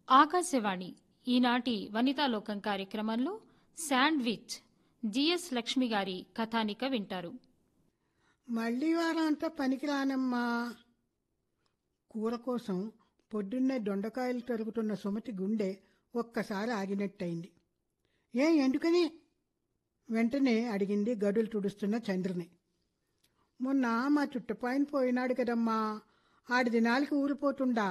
ఆకాశవాణి ఈనాటి వనితాలోకం కార్యక్రమంలో sandwich GS Lakshmi గారి కథానిక వింటారు మళ్ళీ వారం అంతా పనికిరానమ్మా కూర కోసం పొద్దున్నే దొండకాయలు తరుగుతున్న సుమతి గుండె ఒక్కసారి ఆగినట్టయింది ఏ ఎందుకని వెంటనే అడిగింది గడులు తుడుస్తున్న చంద్రని మొన్న మా చుట్టుపాయన పోయినాడు కదమ్మా ఆడి దినాలకి ఊరిపోతుండా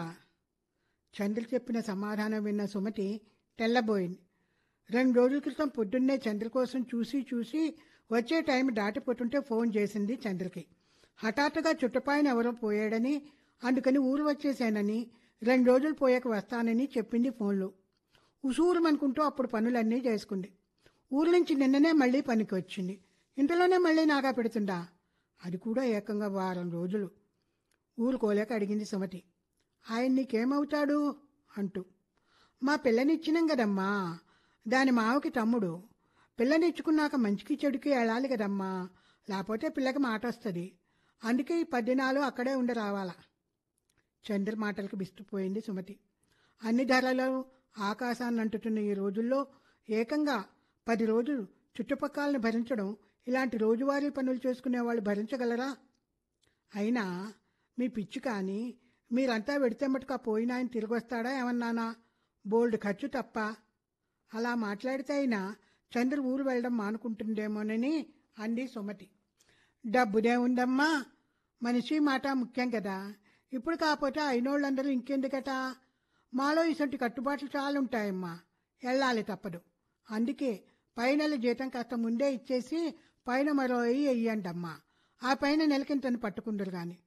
చంద్ర చెప్పిన సమాధానం విన్న సుమతి తెల్లబోయింది రెండు రోజుల క్రితం పొద్దున్నే చంద్ర కోసం చూసి చూసి వచ్చే టైం దాటిపోతుంటే ఫోన్ చేసింది చంద్రకి హఠాత్తుగా చుట్టుపాయన ఎవరో పోయాడని అందుకని ఊరు వచ్చేసానని రెండు రోజులు పోయాక వస్తానని చెప్పింది ఫోన్లో ఉసూరుమనుకుంటూ అప్పుడు పనులన్నీ చేసుకుంది ఊరు నుంచి నిన్ననే మళ్ళీ పనికి వచ్చింది ఇంతలోనే మళ్ళీ నాగా పెడుతుందా అది కూడా ఏకంగా వారం రోజులు ఊరుకోలేక అడిగింది సుమతి ఆయన నీకేమవుతాడు అంటూ మా పిల్లనిచ్చినాం కదమ్మా దాని మావకి తమ్ముడు పిల్లనిచ్చుకున్నాక మంచికి చెడుకి వెళ్ళాలి కదమ్మా లేకపోతే పిల్లకి మాట వస్తుంది అందుకే ఈ పద్దినాలు అక్కడే ఉండి రావాలా చంద్ర మాటలకు బిస్తుపోయింది సుమతి అన్ని ధరలు ఆకాశాన్ని అంటుతున్న ఈ రోజుల్లో ఏకంగా పది రోజులు చుట్టుపక్కలను భరించడం ఇలాంటి రోజువారీ పనులు చేసుకునే వాళ్ళు భరించగలరా అయినా మీ పిచ్చి కానీ మీరంతా వెడితే మటుకు ఆ పోయిన ఆయన తిరిగి వస్తాడా ఏమన్నానా బోల్డ్ ఖర్చు తప్ప అలా మాట్లాడితే అయినా చంద్ర ఊరు వెళ్ళడం మానుకుంటుందేమోనని అంది సుమతి డబ్బుదే ఉందమ్మా మనిషి మాట ముఖ్యం కదా ఇప్పుడు కాకపోతే అయినోళ్ళందరూ ఇంకెందుకట మాలో ఇసంటి కట్టుబాట్లు చాలా ఉంటాయమ్మా వెళ్ళాలి తప్పదు అందుకే పై నెల జీతం కాస్త ముందే ఇచ్చేసి పైన మరో వెయ్యి వెయ్యండమ్మా ఆ పైన నెలకింతని పట్టుకుందరు గాని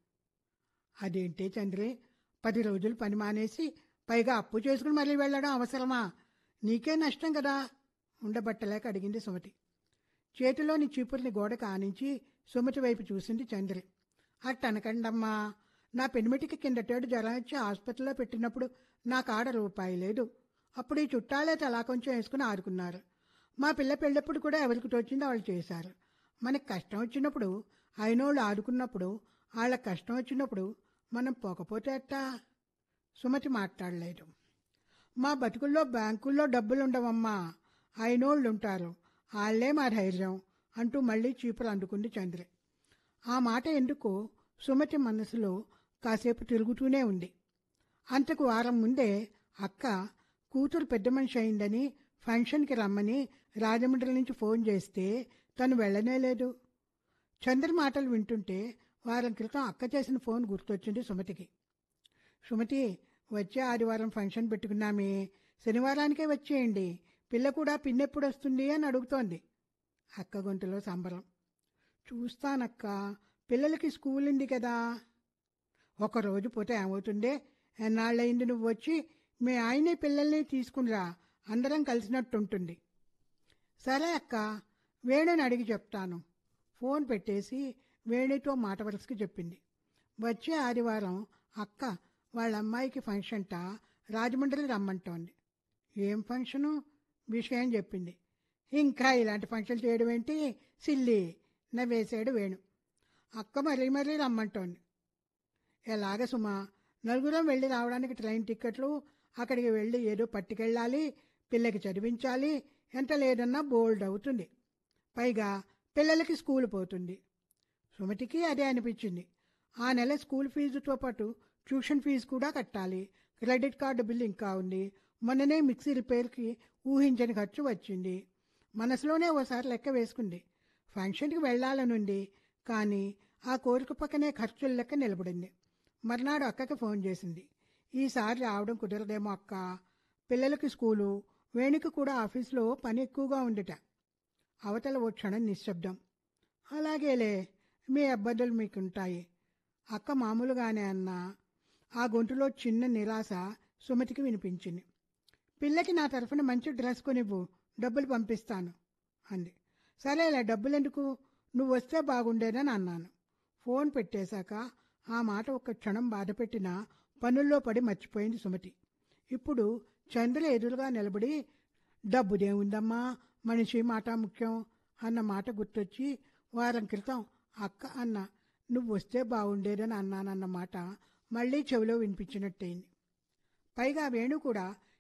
అదేంటి చంద్రి పది రోజులు పని మానేసి పైగా అప్పు చేసుకుని మళ్ళీ వెళ్ళడం అవసరమా నీకే నష్టం కదా ఉండబట్టలేక అడిగింది సుమతి చేతిలోని చీపుర్ని గోడకు ఆనించి సుమతి వైపు చూసింది చంద్రి అట్టనకండమ్మా నా పెనిమిటికి కిందటేడు జ్వరం వచ్చి ఆసుపత్రిలో పెట్టినప్పుడు నా కాడ రూపాయి లేదు అప్పుడు ఈ చుట్టాలే తలా కొంచెం వేసుకుని ఆడుకున్నారు మా పిల్ల పెళ్ళప్పుడు కూడా ఎవరికి తోచిందో వాళ్ళు చేశారు మనకి కష్టం వచ్చినప్పుడు అయినోళ్ళు ఆడుకున్నప్పుడు వాళ్ళకి కష్టం వచ్చినప్పుడు మనం పోకపోతే అట్టా సుమతి మాట్లాడలేదు మా బతుకుల్లో బ్యాంకుల్లో డబ్బులు ఉండవమ్మా అయినోళ్ళు ఉంటారు వాళ్ళే మా ధైర్యం అంటూ మళ్ళీ చీపురు అందుకుంది చంద్ర ఆ మాట ఎందుకు సుమతి మనసులో కాసేపు తిరుగుతూనే ఉంది అంతకు వారం ముందే అక్క కూతురు పెద్ద మనిషి అయిందని ఫంక్షన్కి రమ్మని రాజమండ్రి నుంచి ఫోన్ చేస్తే తను వెళ్ళనే లేదు చంద్ర మాటలు వింటుంటే వారం క్రితం అక్క చేసిన ఫోన్ గుర్తొచ్చింది సుమతికి సుమతి వచ్చే ఆదివారం ఫంక్షన్ పెట్టుకున్నామే శనివారానికే వచ్చేయండి పిల్ల కూడా పిన్నెప్పుడు వస్తుంది అని అడుగుతోంది అక్క గొంతులో సంబరం చూస్తానక్క పిల్లలకి స్కూల్ ఉంది కదా ఒకరోజు పోతే ఏమవుతుందే ఎన్నాళ్ళయింది నువ్వు వచ్చి మీ ఆయనే పిల్లల్ని తీసుకునిరా అందరం కలిసినట్టుంటుంది సరే అక్క వేణుని అడిగి చెప్తాను ఫోన్ పెట్టేసి వేణితో మాట వరుసకి చెప్పింది వచ్చే ఆదివారం అక్క వాళ్ళ అమ్మాయికి ఫంక్షన్ట రాజమండ్రి రమ్మంటోంది ఏం ఫంక్షను విషయం చెప్పింది ఇంకా ఇలాంటి ఫంక్షన్ చేయడం ఏంటి సిల్లి నవ్వేసాడు వేణు అక్క మరీ మరీ రమ్మంటోంది ఎలాగ సుమా నలుగురం వెళ్ళి రావడానికి ట్రైన్ టిక్కెట్లు అక్కడికి వెళ్ళి ఏదో పట్టుకెళ్ళాలి పిల్లకి చదివించాలి ఎంత లేదన్నా బోల్డ్ అవుతుంది పైగా పిల్లలకి స్కూల్ పోతుంది సుమతికి అదే అనిపించింది ఆ నెల స్కూల్ ఫీజుతో పాటు ట్యూషన్ ఫీజు కూడా కట్టాలి క్రెడిట్ కార్డు బిల్ ఇంకా ఉంది మొన్ననే మిక్సీ రిపేర్కి ఊహించని ఖర్చు వచ్చింది మనసులోనే ఓసారి లెక్క వేసుకుంది ఫంక్షన్కి వెళ్ళాలనుంది కానీ ఆ కోరిక పక్కనే ఖర్చుల లెక్క నిలబడింది మర్నాడు అక్కకి ఫోన్ చేసింది ఈసారి రావడం కుదరదేమో అక్క పిల్లలకి స్కూలు వేణుకి కూడా ఆఫీస్లో పని ఎక్కువగా ఉందిట అవతల ఓ క్షణం నిశ్శబ్దం అలాగేలే మీ అబ్బద్దలు మీకుంటాయి అక్క మామూలుగానే అన్నా ఆ గొంతులో చిన్న నిరాశ సుమతికి వినిపించింది పిల్లకి నా తరఫున మంచి డ్రెస్ కొనివ్వు డబ్బులు పంపిస్తాను అంది సరేలే డబ్బులెందుకు నువ్వు వస్తే బాగుండేదని అన్నాను ఫోన్ పెట్టేశాక ఆ మాట ఒక్క క్షణం బాధపెట్టినా పనుల్లో పడి మర్చిపోయింది సుమతి ఇప్పుడు చంద్ర ఎదురుగా నిలబడి డబ్బుదేముందమ్మా మనిషి మాట ముఖ్యం అన్న మాట గుర్తొచ్చి వారం క్రితం అక్క అన్న నువ్వు వస్తే బాగుండేదని అన్నానన్న మాట మళ్ళీ చెవిలో వినిపించినట్టయింది పైగా వేణు కూడా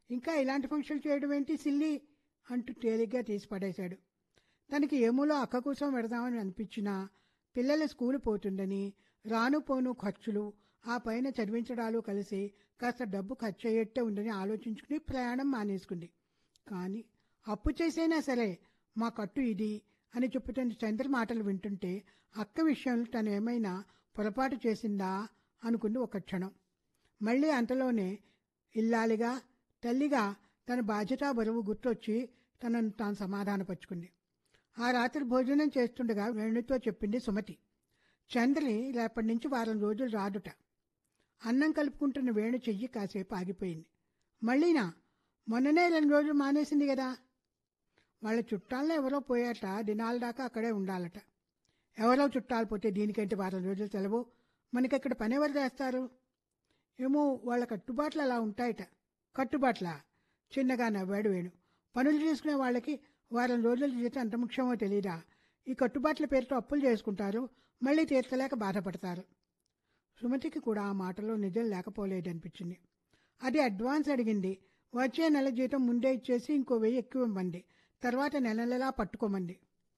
ఇంకా ఇలాంటి ఫంక్షన్ చేయడం ఏంటి సిల్లి అంటూ తేలిగ్గా తీసి పడేశాడు తనకి ఏమూలో అక్క కోసం పెడదామని అనిపించినా పిల్లల స్కూలు పోతుందని రాను పోను ఖర్చులు ఆ పైన చదివించడాలు కలిసి కాస్త డబ్బు ఖర్చు అయ్యేట్టే ఉందని ఆలోచించుకుని ప్రయాణం మానేసుకుంది కానీ అప్పు చేసైనా సరే మా కట్టు ఇది అని చెప్పుతున్న చంద్ర మాటలు వింటుంటే అక్క విషయంలో తను ఏమైనా పొరపాటు చేసిందా అనుకుంది ఒక క్షణం మళ్ళీ అంతలోనే ఇల్లాలిగా తల్లిగా తన బాధ్యతా బరువు గుర్తొచ్చి తనను తాను సమాధానపరుచుకుంది ఆ రాత్రి భోజనం చేస్తుండగా వేణుతో చెప్పింది సుమతి చంద్రి రేపటి నుంచి వారం రోజులు రాదుట అన్నం కలుపుకుంటున్న వేణు చెయ్యి కాసేపు ఆగిపోయింది మళ్ళీనా మొన్ననే రెండు రోజులు మానేసింది కదా వాళ్ళ చుట్టాల్లో ఎవరో పోయాట దినాల దాకా అక్కడే ఉండాలట ఎవరో చుట్టాలు పోతే దీనికంటే వారం రోజులు సెలవు మనకిక్కడ పని ఎవరు చేస్తారు ఏమో వాళ్ళ కట్టుబాట్లు అలా ఉంటాయట కట్టుబాట్ల చిన్నగా నవ్వాడు వేణు పనులు చేసుకునే వాళ్ళకి వారం రోజుల జీతం అంత ముఖ్యమో తెలీదా ఈ కట్టుబాట్ల పేరుతో అప్పులు చేసుకుంటారు మళ్ళీ తీర్చలేక బాధపడతారు సుమతికి కూడా ఆ మాటలో నిజం లేకపోలేదనిపించింది అది అడ్వాన్స్ అడిగింది వచ్చే నెల జీతం ముందే ఇచ్చేసి ఇంకో వెయ్యి ఎక్కువ ఇవ్వండి తర్వాత నెల నెలా పట్టుకోమంది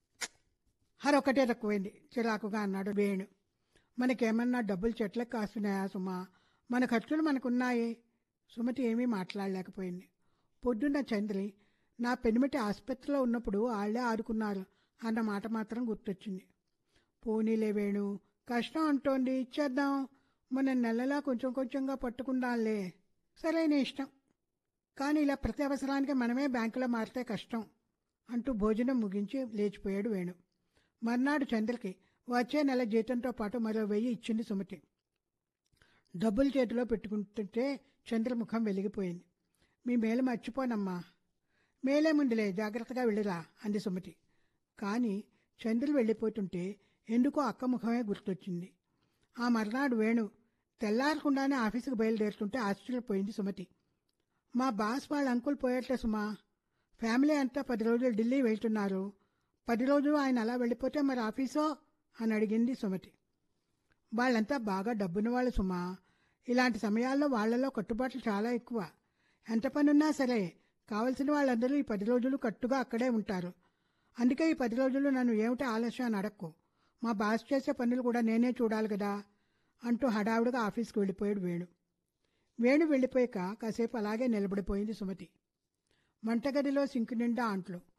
హరొకటే తక్కువైంది చిరాకుగా అన్నాడు వేణు మనకేమన్నా డబ్బులు చెట్లకు కాస్తున్నాయా సుమా మన ఖర్చులు మనకున్నాయి సుమతి ఏమీ మాట్లాడలేకపోయింది పొద్దున్న చంద్రి నా పెనిమిటి ఆసుపత్రిలో ఉన్నప్పుడు ఆళ్లే ఆడుకున్నారు అన్న మాట మాత్రం గుర్తొచ్చింది పోనీలే వేణు కష్టం అంటోంది ఇచ్చేద్దాం మన నెలలా కొంచెం కొంచెంగా పట్టుకుందాంలే సరైన ఇష్టం కానీ ఇలా ప్రతి అవసరానికి మనమే బ్యాంకులో మారితే కష్టం అంటూ భోజనం ముగించి లేచిపోయాడు వేణు మర్నాడు చంద్రకి వచ్చే నెల జీతంతో పాటు మరో వెయ్యి ఇచ్చింది సుమతి డబ్బులు చేతిలో పెట్టుకుంటుంటే చంద్రముఖం వెలిగిపోయింది మీ మేలు మర్చిపోనమ్మా మేలే ముందులే జాగ్రత్తగా వెళ్ళిరా అంది సుమతి కానీ చంద్రులు వెళ్ళిపోతుంటే ఎందుకో అక్క ముఖమే గుర్తొచ్చింది ఆ మర్నాడు వేణు తెల్లారకుండానే ఆఫీసుకు బయలుదేరుతుంటే ఆశ్చర్యపోయింది సుమతి మా బాస్ వాళ్ళ అంకుల్ పోయట్లే సుమా ఫ్యామిలీ అంతా పది రోజులు ఢిల్లీ వెళ్తున్నారు పది రోజులు ఆయన అలా వెళ్ళిపోతే మరి ఆఫీసో అని అడిగింది సుమతి వాళ్ళంతా బాగా డబ్బున్న వాళ్ళు సుమా ఇలాంటి సమయాల్లో వాళ్ళలో కట్టుబాట్లు చాలా ఎక్కువ ఎంత పనున్నా సరే కావలసిన వాళ్ళందరూ ఈ పది రోజులు కట్టుగా అక్కడే ఉంటారు అందుకే ఈ పది రోజులు నన్ను ఏమిటి ఆలస్యం అని అడక్కు మా బాస్ చేసే పనులు కూడా నేనే చూడాలి కదా అంటూ హడావుడిగా ఆఫీస్కి వెళ్ళిపోయాడు వేణు వేణు వెళ్ళిపోయాక కాసేపు అలాగే నిలబడిపోయింది సుమతి వంటగదిలో సింకు నిండా అంట్లు